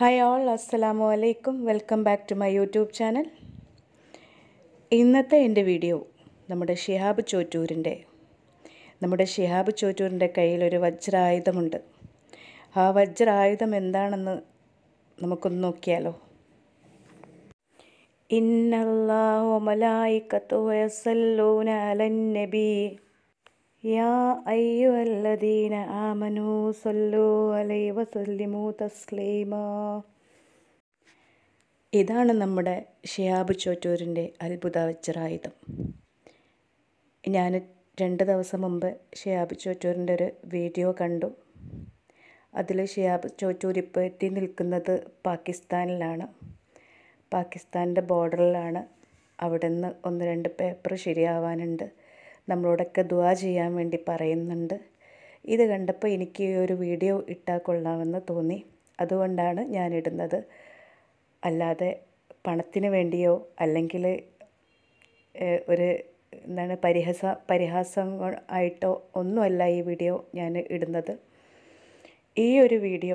hi all അസ്സലാമു അലൈക്കും welcome back to my YouTube channel ഇന്നത്തെ എൻ്റെ വീഡിയോ നമ്മുടെ ഷിഹാബ് ചോറ്റൂരിൻ്റെ നമ്മുടെ ഷിഹാബ് ചോറ്റൂരിൻ്റെ കയ്യിൽ ഒരു വജ്രായുധമുണ്ട് ആ വജ്രായുധം എന്താണെന്ന് നമുക്കൊന്ന് നോക്കിയാലോ ഇന്നല്ലാഹു മലായിക്കത്തു യസല്ലൂന അലൻ നബി യാ അയ്യുഹല്ലദീന ആമനു സല്ലു അലൈഹി വസല്ലിമു തസ്ലീമാ ഇതാണ് നമ്മുടെ ഷിയാബ് ചോറ്റൂരിൻ്റെ അത്ഭുത വജ്രായുധം ഞാൻ രണ്ട് ദിവസം മുമ്പ് ഷിയാബ് ചോറ്റൂരിൻ്റെ ഒരു വീഡിയോ കണ്ടു അതിൽ ഷിയാബ് ചോറ്റൂർ ഇപ്പോൾ എത്തി നിൽക്കുന്നത് പാകിസ്ഥാനിലാണ് പാകിസ്ഥാൻ്റെ ബോർഡറിലാണ് അവിടെ നിന്ന് ഒന്ന് രണ്ട് പേപ്പർ ശരിയാവാനുണ്ട് നമ്മളോടൊക്കെ ദുവാ ചെയ്യാൻ വേണ്ടി പറയുന്നുണ്ട് ഇത് കണ്ടപ്പോൾ എനിക്ക് ഈ ഒരു വീഡിയോ ഇട്ടാൽ കൊള്ളാമെന്ന് തോന്നി അതുകൊണ്ടാണ് ഞാൻ ഇടുന്നത് അല്ലാതെ പണത്തിന് വേണ്ടിയോ അല്ലെങ്കിൽ ഒരു എന്താണ് പരിഹസ പരിഹാസം ആയിട്ടോ ഒന്നുമല്ല ഈ വീഡിയോ ഞാൻ ഇടുന്നത് ഈ ഒരു വീഡിയോ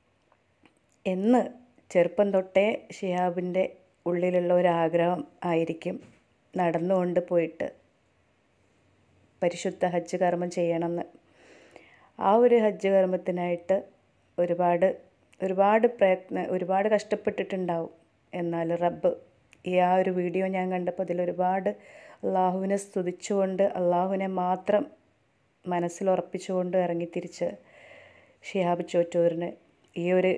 എന്ന് ചെറുപ്പം തൊട്ടേ ഷിഹാബിൻ്റെ ഉള്ളിലുള്ള ഒരു ആഗ്രഹം ആയിരിക്കും നടന്നുകൊണ്ട് പോയിട്ട് പരിശുദ്ധ ഹജ്ജ് കർമ്മം ചെയ്യണമെന്ന് ആ ഒരു ഹജ്ജ് കർമ്മത്തിനായിട്ട് ഒരുപാട് ഒരുപാട് പ്രയത്ന ഒരുപാട് കഷ്ടപ്പെട്ടിട്ടുണ്ടാവും എന്നാൽ റബ്ബ് ഈ ആ ഒരു വീഡിയോ ഞാൻ കണ്ടപ്പോൾ അതിൽ ഒരുപാട് അള്ളാഹുവിനെ സ്തുതിച്ചുകൊണ്ട് അള്ളാഹുവിനെ മാത്രം മനസ്സിൽ ഉറപ്പിച്ചുകൊണ്ട് ഇറങ്ങിത്തിരിച്ച് ഷിഹാബ് ചോറ്റൂരിന് ഈ ഒരു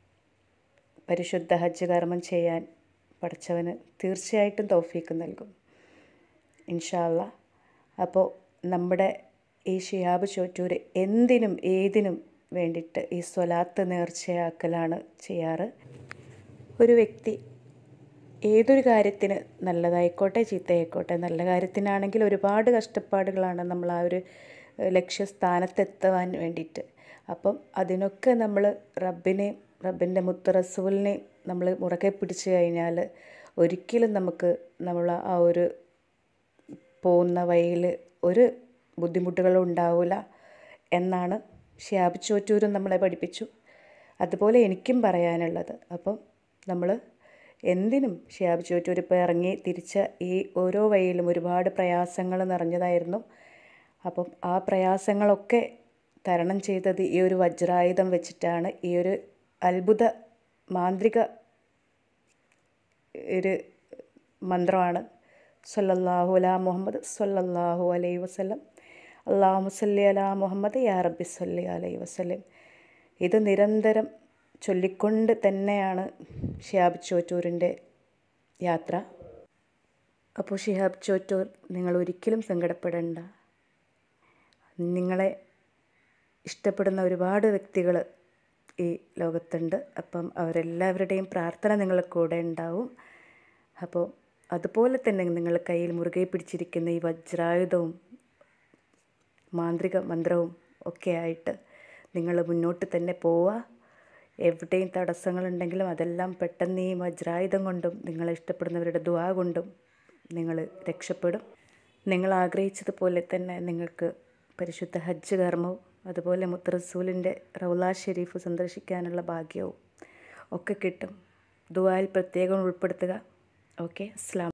പരിശുദ്ധ ഹജ്ജ് കർമ്മം ചെയ്യാൻ പഠിച്ചവന് തീർച്ചയായിട്ടും തൗഫീക്ക് നൽകും ഇൻഷാല്ല അപ്പോൾ നമ്മുടെ ഈ ഷിഹാബ് ചോറ്റൂർ എന്തിനും ഏതിനും വേണ്ടിയിട്ട് ഈ സ്വലാത്ത് നേർച്ചയാക്കലാണ് ചെയ്യാറ് ഒരു വ്യക്തി ഏതൊരു കാര്യത്തിന് നല്ലതായിക്കോട്ടെ ചീത്തയായിക്കോട്ടെ നല്ല കാര്യത്തിനാണെങ്കിൽ ഒരുപാട് കഷ്ടപ്പാടുകളാണ് നമ്മൾ ആ ഒരു ലക്ഷ്യസ്ഥാനത്തെത്തുവാൻ വേണ്ടിയിട്ട് അപ്പം അതിനൊക്കെ നമ്മൾ റബ്ബിനെയും റബ്ബിൻ്റെ മുത്ത് റസൂലിനെയും നമ്മൾ മുറകെ പിടിച്ചു കഴിഞ്ഞാൽ ഒരിക്കലും നമുക്ക് നമ്മൾ ആ ഒരു പോകുന്ന വഴിയിൽ ഒരു ബുദ്ധിമുട്ടുകളും ഉണ്ടാവില്ല എന്നാണ് ഷിയാബ് ചോറ്റൂരും നമ്മളെ പഠിപ്പിച്ചു അതുപോലെ എനിക്കും പറയാനുള്ളത് അപ്പം നമ്മൾ എന്തിനും ഷിയാബ് ചോറ്റൂർ ഇപ്പോൾ ഇറങ്ങി തിരിച്ച ഈ ഓരോ വഴിയിലും ഒരുപാട് പ്രയാസങ്ങൾ നിറഞ്ഞതായിരുന്നു അപ്പം ആ പ്രയാസങ്ങളൊക്കെ തരണം ചെയ്തത് ഈ ഒരു വജ്രായുധം വെച്ചിട്ടാണ് ഈ ഒരു അത്ഭുത മാന്ത്രിക ഒരു മന്ത്രമാണ് സല്ലല്ലാഹു അലാ മുഹമ്മദ് സല്ലല്ലാഹു അലൈഹി വസല്ലം അള്ളാഹു സല്ലി അലാ മുഹമ്മദ് യാ റബ്ബി സല്ലി അലൈഹി വസല്ലം ഇത് നിരന്തരം ചൊല്ലിക്കൊണ്ട് തന്നെയാണ് ഷിഹാബ് ചോറ്റൂരിൻ്റെ യാത്ര അപ്പോൾ ഷിഹാബ് ചോറ്റൂർ നിങ്ങൾ ഒരിക്കലും സങ്കടപ്പെടേണ്ട നിങ്ങളെ ഇഷ്ടപ്പെടുന്ന ഒരുപാട് വ്യക്തികൾ ഈ ലോകത്തുണ്ട് അപ്പം അവരെല്ലാവരുടെയും പ്രാർത്ഥന നിങ്ങളുടെ കൂടെ ഉണ്ടാവും അപ്പോൾ അതുപോലെ തന്നെ നിങ്ങൾ കയ്യിൽ മുറുകെ പിടിച്ചിരിക്കുന്ന ഈ വജ്രായുധവും മാന്ത്രിക മന്ത്രവും ഒക്കെ ആയിട്ട് നിങ്ങൾ മുന്നോട്ട് തന്നെ പോവുക എവിടെയും തടസ്സങ്ങളുണ്ടെങ്കിലും അതെല്ലാം പെട്ടെന്ന് ഈ വജ്രായുധം കൊണ്ടും നിങ്ങളെ ഇഷ്ടപ്പെടുന്നവരുടെ ദുവാ കൊണ്ടും നിങ്ങൾ രക്ഷപ്പെടും നിങ്ങൾ ആഗ്രഹിച്ചതുപോലെ തന്നെ നിങ്ങൾക്ക് പരിശുദ്ധ ഹജ്ജ് കർമ്മവും അതുപോലെ മുത്തറസൂലിൻ്റെ റൗല ഷെരീഫ് സന്ദർശിക്കാനുള്ള ഭാഗ്യവും ഒക്കെ കിട്ടും ദുവായിൽ പ്രത്യേകം ഉൾപ്പെടുത്തുക ഓക്കെ അസ്ലാം